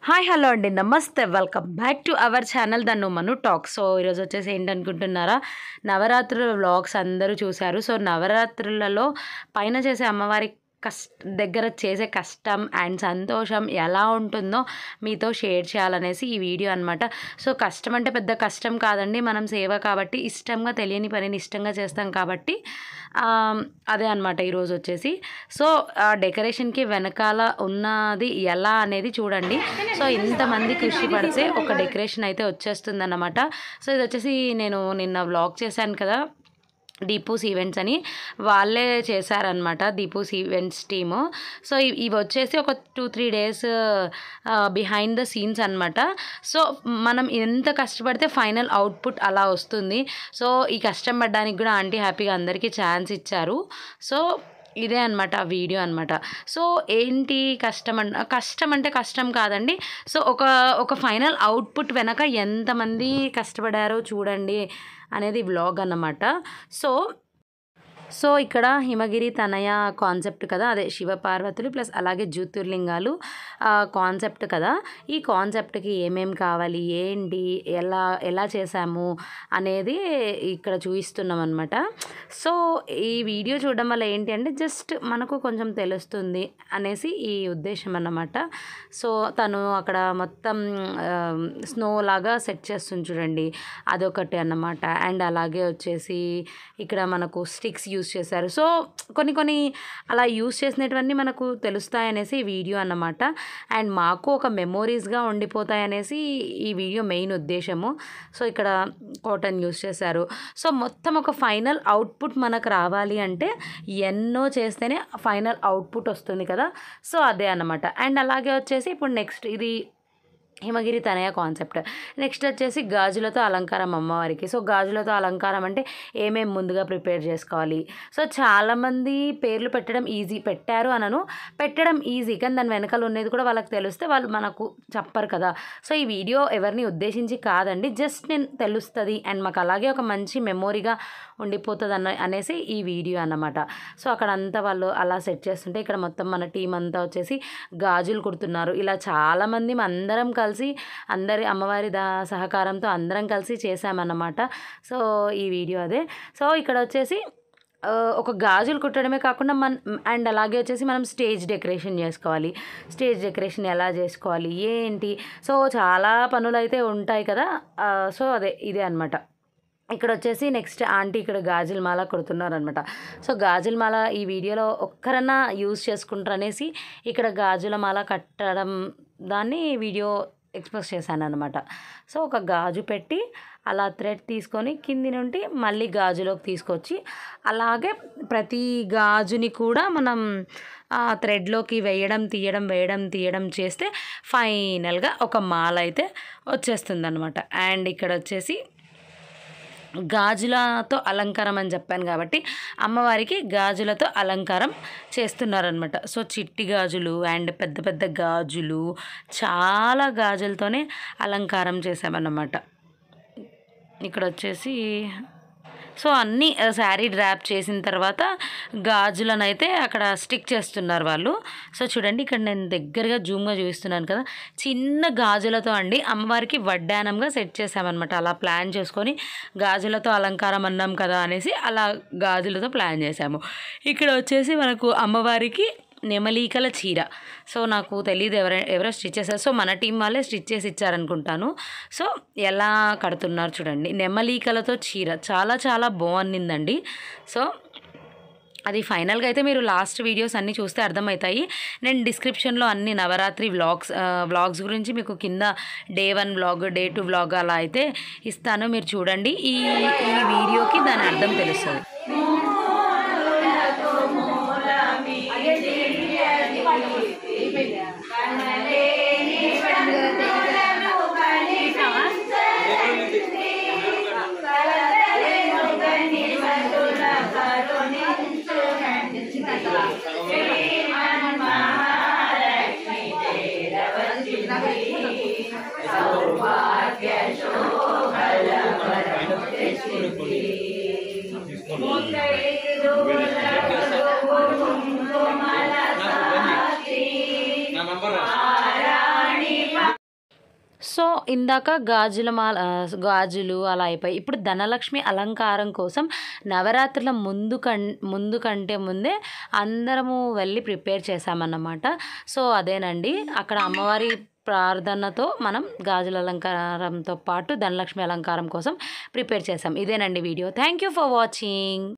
hi hello అండి నమస్తే welcome back to our channel Dhannu Manu talk so ఈరోజు వచ్చేసి ఏంటనుకుంటున్నారా నవరాత్రుల వ్లాగ్స్ అందరూ చూశారు సో నవరాత్రులలో పైన చేసే అమ్మవారి కష్ట దగ్గర చేసే కష్టం అండ్ సంతోషం ఎలా ఉంటుందో మీతో షేర్ చేయాలనేసి ఈ వీడియో అనమాట సో కష్టం అంటే పెద్ద కష్టం కాదండి మనం సేవ కాబట్టి ఇష్టంగా తెలియని పనిని ఇష్టంగా చేస్తాం కాబట్టి ఆ, అదే అనమాట ఈరోజు వచ్చేసి సో ఆ డెకరేషన్కి వెనకాల ఉన్నది ఎలా అనేది చూడండి సో ఇంతమంది కృషి పడితే ఒక డెకరేషన్ అయితే వచ్చేస్తుంది అనమాట సో ఇది వచ్చేసి నేను నిన్న వ్లాగ్ చేశాను కదా దీపూస్ ఈవెంట్స్ అని వాళ్ళే చేశారనమాట దీపూస్ ఈవెంట్స్ టీము సో ఇవి ఇవి వచ్చేసి ఒక two three days behind the scenes అనమాట సో మనం ఎంత కష్టపడితే ఫైనల్ అవుట్పుట్ అలా వస్తుంది సో ఈ కష్టం పడడానికి కూడా ఆంటీ హ్యాపీగా అందరికీ ఛాన్స్ ఇచ్చారు సో ఇదే అనమాట ఆ వీడియో అనమాట సో ఏంటి కష్టం అన్ కష్టం అంటే కష్టం కాదండి సో ఒక ఒక ఫైనల్ అవుట్పుట్ వెనక ఎంతమంది కష్టపడారో చూడండి అనేది వ్లాగ్ అన్నమాట సో సో ఇక్కడ హిమగిరి తనయ కాన్సెప్ట్ కదా అదే శివపార్వతులు ప్లస్ అలాగే జ్యోతిర్లింగాలు కాన్సెప్ట్ కదా ఈ కాన్సెప్ట్కి ఏమేం కావాలి ఏంటి ఎలా ఎలా చేసాము అనేది ఇక్కడ చూపిస్తున్నాం అనమాట సో ఈ వీడియో చూడడం వల్ల ఏంటి అంటే జస్ట్ మనకు కొంచెం తెలుస్తుంది అనేసి ఈ ఉద్దేశం అన్నమాట సో తను అక్కడ మొత్తం స్నో లాగా సెట్ చేస్తుంది చూడండి అదొకటి అన్నమాట అండ్ అలాగే వచ్చేసి ఇక్కడ మనకు స్టిక్స్ యూస్ చేశారు సో కొన్ని కొన్ని అలా యూస్ చేసినటువన్నీ మనకు తెలుస్తాయి అనేసి ఈ వీడియో అన్నమాట అండ్ మాకు ఒక మెమోరీస్గా ఉండిపోతాయి అనేసి ఈ వీడియో మెయిన్ ఉద్దేశము సో ఇక్కడ కాటన్ యూస్ చేశారు సో మొత్తం ఒక ఫైనల్ అవుట్పుట్ మనకు రావాలి అంటే ఎన్నో చేస్తేనే ఫైనల్ అవుట్పుట్ వస్తుంది కదా సో అదే అన్నమాట అండ్ అలాగే వచ్చేసి ఇప్పుడు నెక్స్ట్ ఇది హిమగిరి తనయ కాన్సెప్ట్ నెక్స్ట్ వచ్చేసి గాజులతో అలంకారం అమ్మవారికి సో గాజులతో అలంకారం అంటే ఏమేం ముందుగా ప్రిపేర్ చేసుకోవాలి సో చాలామంది పేర్లు పెట్టడం ఈజీ పెట్టారు అనను పెట్టడం ఈజీ కానీ దాని వెనకాల ఉన్నది కూడా వాళ్ళకి తెలిస్తే వాళ్ళు మనకు చెప్పరు కదా సో ఈ వీడియో ఎవరిని ఉద్దేశించి కాదండి జస్ట్ నేను తెలుస్తుంది అండ్ మాకు అలాగే ఒక మంచి మెమోరీగా ఉండిపోతుంది అన్న అనేసి ఈ వీడియో అన్నమాట సో అక్కడ అంతా వాళ్ళు అలా సెట్ చేస్తుంటే ఇక్కడ మొత్తం మన టీం అంతా వచ్చేసి గాజులు కుడుతున్నారు ఇలా చాలామంది అందరం కలిసి అందరి అమ్మవారి దా సహకారంతో అందరం కలిసి చేసామన్నమాట సో ఈ వీడియో అదే సో ఇక్కడ వచ్చేసి ఆ, ఒక గాజులు కుట్టడమే కాకుండా మన అండ్ అలాగే వచ్చేసి మనం స్టేజ్ డెకరేషన్ చేసుకోవాలి స్టేజ్ డెకరేషన్ ఎలా చేసుకోవాలి ఏంటి సో చాలా పనులు అయితే ఉంటాయి కదా ఆ, సో అదే ఇదే అనమాట ఇక్కడ వచ్చేసి నెక్స్ట్ ఆంటీ ఇక్కడ గాజుల మాల కుడుతున్నారు అనమాట సో గాజుల మాల ఈ వీడియోలో ఒక్కరన్నా యూజ్ చేసుకుంటారు అనేసి ఇక్కడ గాజుల మాల కట్టడం దాన్ని వీడియో ఎక్స్పోజ్ చేశాను అనమాట సో ఒక గాజు పెట్టి అలా థ్రెడ్ తీసుకొని కింది నుండి మళ్ళీ గాజులోకి తీసుకొచ్చి అలాగే ప్రతి గాజుని కూడా మనం ఆ థ్రెడ్లోకి వేయడం తీయడం వేయడం తీయడం చేస్తే ఫైనల్గా ఒక మాల అయితే వచ్చేస్తుంది అనమాట అండ్ ఇక్కడ వచ్చేసి గాజులతో అలంకారం అని చెప్పాను కాబట్టి అమ్మవారికి గాజులతో అలంకారం చేస్తున్నారనమాట సో చిట్టి గాజులు అండ్ పెద్ద పెద్ద గాజులు చాలా గాజులతోనే అలంకారం చేసామన్నమాట ఇక్కడ వచ్చేసి సో అన్నీ శారీ డ్రాప్ చేసిన తర్వాత గాజులను అయితే అక్కడ స్టిక్ చేస్తున్నారు వాళ్ళు సో చూడండి ఇక్కడ నేను దగ్గరగా జూమ్గా చూపిస్తున్నాను కదా చిన్న గాజులతో అండి అమ్మవారికి వడ్డానంగా సెట్ చేసామన్నమాట అలా ప్లాన్ చేసుకొని గాజులతో అలంకారం అన్నాం కదా అనేసి అలా గాజులతో ప్లాన్ చేసాము ఇక్కడ వచ్చేసి మనకు అమ్మవారికి నెమలీకల చీర సో నాకు తెలియదు ఎవర ఎవరో స్టిచ్ చేశారు సో మన టీం వాళ్ళే స్టిచ్ చేసి ఇచ్చారనుకుంటాను సో ఎలా కడుతున్నారు చూడండి నెమలీకలతో చీర చాలా చాలా బాగుండిందండి సో అది ఫైనల్గా అయితే మీరు లాస్ట్ వీడియోస్ అన్నీ చూస్తే అర్థమవుతాయి నేను డిస్క్రిప్షన్లో అన్ని నవరాత్రి వ్లాగ్స్ వ్లాగ్స్ గురించి మీకు కింద day one vlog day two vlog అలా అయితే ఇస్తాను మీరు చూడండి ఈ ఈ వీడియోకి దాని అర్థం తెలుస్తుంది తీసుకోండి సో ఇందాక గాజుల మాల ఆ, గాజులు అలా అయిపోయి ఇప్పుడు ధనలక్ష్మి అలంకారం కోసం నవరాత్రుల ముందు కం ముందు కంటే ముందే అందరము వెళ్ళి ప్రిపేర్ చేసామన్నమాట సో అదేనండి అక్కడ అమ్మవారి ప్రార్థనతో మనం గాజుల అలంకారంతో పాటు ధనలక్ష్మి అలంకారం కోసం ప్రిపేర్ చేసాం ఇదేనండి video thank you for watching